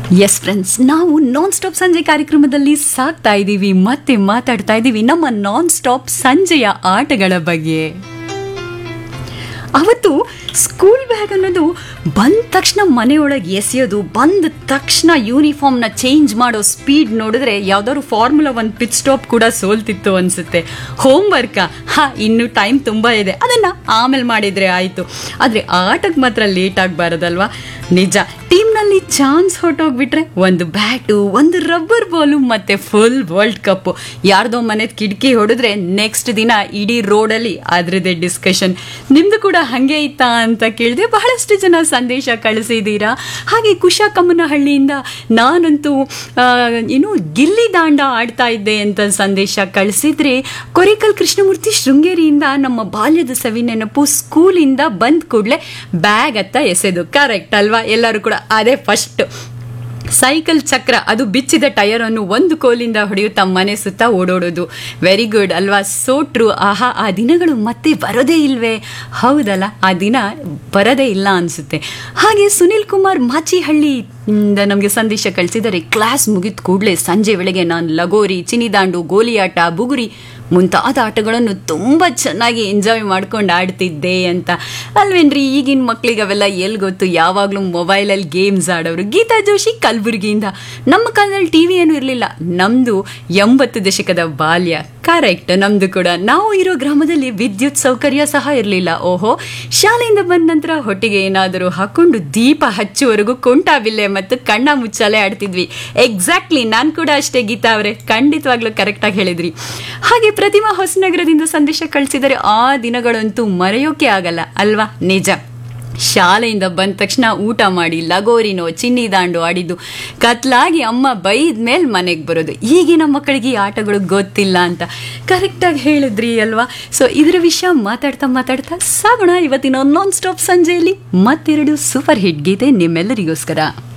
S friends ನಾವು non stop ಸಂಜೆ ಕಾರ್ಯಕ್ರಮದಲ್ಲಿ ಸಾಕ್ತಾ ಇದ್ದೀವಿ ಮತ್ತೆ ಮಾತಾಡ್ತಾ ಇದ್ದೀವಿ ನಮ್ಮ ನಾನ್ ಸ್ಟಾಪ್ ಸಂಜೆಯ ಆಟಗಳ ಬಗ್ಗೆ ಅವತ್ತು ಸ್ಕೂಲ್ ಬ್ಯಾಗ್ ಅನ್ನೋದು ಬಂದ ತಕ್ಷಣ ಮನೆಯೊಳಗೆ ಎಸೆಯೋದು ಬಂದ ತಕ್ಷಣ ಯೂನಿಫಾರ್ಮ್ನ ಚೇಂಜ್ ಮಾಡೋ ಸ್ಪೀಡ್ ನೋಡಿದ್ರೆ ಯಾವ್ದಾದ್ರು ಫಾರ್ಮುಲಾ ಒಂದು ಪಿಟ್ ಸ್ಟಾಪ್ ಕೂಡ ಸೋಲ್ತಿತ್ತು ಅನ್ಸುತ್ತೆ ಹೋಮ್ ವರ್ಕಾ ಹಾ ಇನ್ನು ಟೈಮ್ ತುಂಬ ಇದೆ ಅದನ್ನು ಆಮೇಲೆ ಮಾಡಿದರೆ ಆಯಿತು ಆದರೆ ಆಟಕ್ಕೆ ಮಾತ್ರ ಲೇಟ್ ಆಗಬಾರದಲ್ವಾ ನಿಜ ಟೀಮ್ನಲ್ಲಿ ಚಾನ್ಸ್ ಹೊರಟೋಗ್ಬಿಟ್ರೆ ಒಂದು ಬ್ಯಾಟು ಒಂದು ರಬ್ಬರ್ ಬಾಲು ಮತ್ತೆ ಫುಲ್ ವರ್ಲ್ಡ್ ಕಪ್ಪು ಯಾರ್ದೋ ಮನೆದ ಕಿಟಕಿ ಹೊಡೆದ್ರೆ ನೆಕ್ಸ್ಟ್ ದಿನ ಇಡೀ ರೋಡಲ್ಲಿ ಅದ್ರದ್ದೇ ಡಿಸ್ಕಷನ್ ನಿಮ್ದು ಕೂಡ ಹಾಗೆ ಇತ್ತಾ ಅಂತ ಕೇಳಿದೆ ಬಹಳಷ್ಟು ಜನ ಸಂದೇಶ ಕಳಿಸಿದ್ದೀರಾ ಹಾಗೆ ಕುಶಾಕಮ್ಮನಹಳ್ಳಿಯಿಂದ ನಾನಂತೂ ಆ, ಏನು ಗಿಲ್ಲಿ ದಾಂಡ ಆಡ್ತಾ ಇದ್ದೆ ಅಂತ ಸಂದೇಶ ಕಳಿಸಿದ್ರೆ ಕೊರೇಕಲ್ ಕೃಷ್ಣಮೂರ್ತಿ ಶೃಂಗೇರಿಯಿಂದ ನಮ್ಮ ಬಾಲ್ಯದ ಸವಿ ನೆನಪು ಸ್ಕೂಲಿಂದ ಬಂದ ಕೂಡಲೇ ಬ್ಯಾಗ್ ಅತ್ತ ಎಸೆದು ಕರೆಕ್ಟ್ ಅಲ್ವಾ ಎಲ್ಲರೂ ಕೂಡ ಅದೇ ಫಸ್ಟ್ ಸೈಕಲ್ ಚಕ್ರ ಅದು ಬಿಚ್ಚಿದ ಟಯರ್ ಅನ್ನು ಒಂದು ಕೋಲಿಂದ ಹೊಡೆಯುತ್ತಾ ಮನೆ ಸುತ್ತ ಓಡೋಡೋದು ವೆರಿ ಗುಡ್ ಅಲ್ವಾ ಸೋ ಟ್ರೂ ಆಹಾ ಆ ದಿನಗಳು ಮತ್ತೆ ಬರೋದೇ ಇಲ್ವೇ ಹೌದಲ್ಲ ಆ ದಿನ ಬರೋದೇ ಇಲ್ಲ ಅನಿಸುತ್ತೆ ಹಾಗೆ ಸುನಿಲ್ ಕುಮಾರ್ ಮಾಚಿಹಳ್ಳಿ ಇಂದ ನಮಗೆ ಸಂದೇಶ ಕಳಿಸಿದರೆ ಕ್ಲಾಸ್ ಮುಗಿದ ಕೂಡಲೇ ಸಂಜೆ ವೇಳೆಗೆ ನಾನು ಲಗೋರಿ ಚಿನಿದಾಂಡು ಗೋಲಿಯಾಟ ಬುಗುರಿ ಮುಂತಾದ ಆಟಗಳನ್ನು ತುಂಬ ಚೆನ್ನಾಗಿ ಎಂಜಾಯ್ ಮಾಡ್ಕೊಂಡು ಆಡ್ತಿದ್ದೆ ಅಂತ ಅಲ್ವೇನ್ರಿ ಈಗಿನ ಮಕ್ಳಿಗೆ ಅವೆಲ್ಲ ಎಲ್ಲಿ ಗೊತ್ತು ಯಾವಾಗಲೂ ಮೊಬೈಲಲ್ಲಿ ಗೇಮ್ಸ್ ಆಡೋರು ಗೀತಾ ಜೋಶಿ ಕಲಬುರಗಿಯಿಂದ ನಮ್ಮ ಕಾಲದಲ್ಲಿ ಟಿ ವಿ ಏನೂ ಇರಲಿಲ್ಲ ನಮ್ಮದು ಎಂಬತ್ತು ದಶಕದ ಬಾಲ್ಯ ಕರೆಕ್ಟ್ ನಮ್ಮದು ಕೂಡ ನಾವು ಇರೋ ಗ್ರಾಮದಲ್ಲಿ ವಿದ್ಯುತ್ ಸೌಕರ್ಯ ಸಹ ಇರಲಿಲ್ಲ ಓಹೋ ಶಾಲೆಯಿಂದ ಬಂದ ನಂತರ ಹೊಟ್ಟಿಗೆ ಏನಾದರೂ ಹಾಕೊಂಡು ದೀಪ ಹಚ್ಚುವರೆಗೂ ಕುಂಟಾಬಿಲ್ಲೆ ಮತ್ತು ಕಣ್ಣ ಮುಚ್ಚಾಲೆ ಆಡ್ತಿದ್ವಿ ಎಕ್ಸಾಕ್ಟ್ಲಿ ನಾನು ಕೂಡ ಅಷ್ಟೇ ಗೀತಾ ಅವರೇ ಖಂಡಿತವಾಗ್ಲೂ ಕರೆಕ್ಟಾಗಿ ಹೇಳಿದ್ರಿ ಹಾಗೆ ಪ್ರತಿಮಾ ಹೊಸನಗರದಿಂದ ಸಂದೇಶ ಕಳಿಸಿದರೆ ಆ ದಿನಗಳಂತೂ ಮರೆಯೋಕೆ ಆಗಲ್ಲ ಅಲ್ವಾ ನಿಜ ಶಾಲೆಯಿಂದ ಬಂದ ತಕ್ಷಣ ಊಟ ಮಾಡಿ ಲಗೋರಿನೋ ಚಿನ್ನಿ ದಾಂಡು ಆಡಿದ್ದು ಕತ್ಲಾಗಿ ಅಮ್ಮ ಬೈದ ಮೇಲೆ ಮನೆಗೆ ಬರೋದು ಈಗಿನ ಮಕ್ಕಳಿಗೆ ಈ ಆಟಗಳು ಗೊತ್ತಿಲ್ಲ ಅಂತ ಕರೆಕ್ಟಾಗಿ ಹೇಳಿದ್ರಿ ಅಲ್ವಾ ಸೊ ಇದರ ವಿಷಯ ಮಾತಾಡ್ತಾ ಮಾತಾಡ್ತಾ ಸಾಗೋಣ ಇವತ್ತಿನ ನಾನ್ ಸ್ಟಾಪ್ ಸಂಜೆಯಲ್ಲಿ ಮತ್ತೆರಡು ಸೂಪರ್ ಹಿಟ್ ಗೀತೆ ನಿಮ್ಮೆಲ್ಲರಿಗೋಸ್ಕರ